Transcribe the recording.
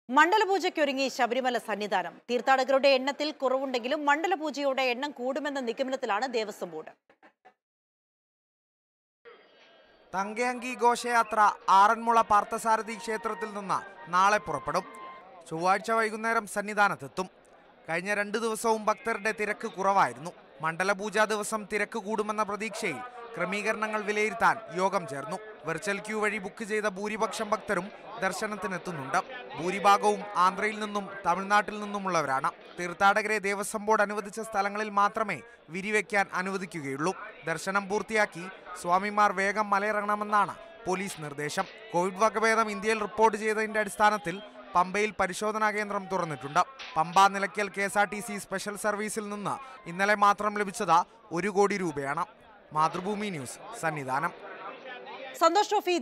മണ്ഡലപൂജയ്ക്കൊരുങ്ങി ശബരിമല സന്നിധാനം തീർത്ഥാടകരുടെ എണ്ണത്തിൽ കുറവുണ്ടെങ്കിലും മണ്ഡലപൂജയോടെ എണ്ണം കൂടുമെന്ന നിഗമനത്തിലാണ് ദേവസ്വം ബോർഡ് തങ്കയങ്കി ഘോഷയാത്ര ആറന്മുള പാർത്ഥസാരഥി ക്ഷേത്രത്തിൽ നിന്ന് നാളെ പുറപ്പെടും ചൊവ്വാഴ്ച വൈകുന്നേരം സന്നിധാനത്തെത്തും കഴിഞ്ഞ രണ്ടു ദിവസവും ഭക്തരുടെ തിരക്ക് കുറവായിരുന്നു മണ്ഡലപൂജാ ദിവസം തിരക്ക് കൂടുമെന്ന പ്രതീക്ഷയിൽ ക്രമീകരണങ്ങൾ വിലയിരുത്താൻ യോഗം ചേർന്നു വെർച്വൽ ക്യൂ വഴി ബുക്ക് ചെയ്ത ഭൂരിപക്ഷം ഭക്തരും ദർശനത്തിനെത്തുന്നുണ്ട് ഭൂരിഭാഗവും ആന്ധ്രയിൽ നിന്നും തമിഴ്നാട്ടിൽ നിന്നുമുള്ളവരാണ് തീർത്ഥാടകരെ ദേവസ്വം ബോർഡ് അനുവദിച്ച സ്ഥലങ്ങളിൽ മാത്രമേ വിരിവെക്കാൻ അനുവദിക്കുകയുള്ളൂ ദർശനം പൂർത്തിയാക്കി സ്വാമിമാർ വേഗം മലയിറങ്ങണമെന്നാണ് പോലീസ് നിർദ്ദേശം കോവിഡ് വകഭേദം ഇന്ത്യയിൽ റിപ്പോർട്ട് ചെയ്തതിന്റെ അടിസ്ഥാനത്തിൽ പമ്പയിൽ പരിശോധനാ കേന്ദ്രം തുറന്നിട്ടുണ്ട് Pamba Nilakkal K S R T C special സർവീസിൽ നിന്ന് ഇന്നലെ മാത്രം ലഭിച്ചത് ഒരു കോടി രൂപയാണ് മാതൃഭൂമി ന്യൂസ് സന്നിധാനം സന്തോഷ് ട്രോഫി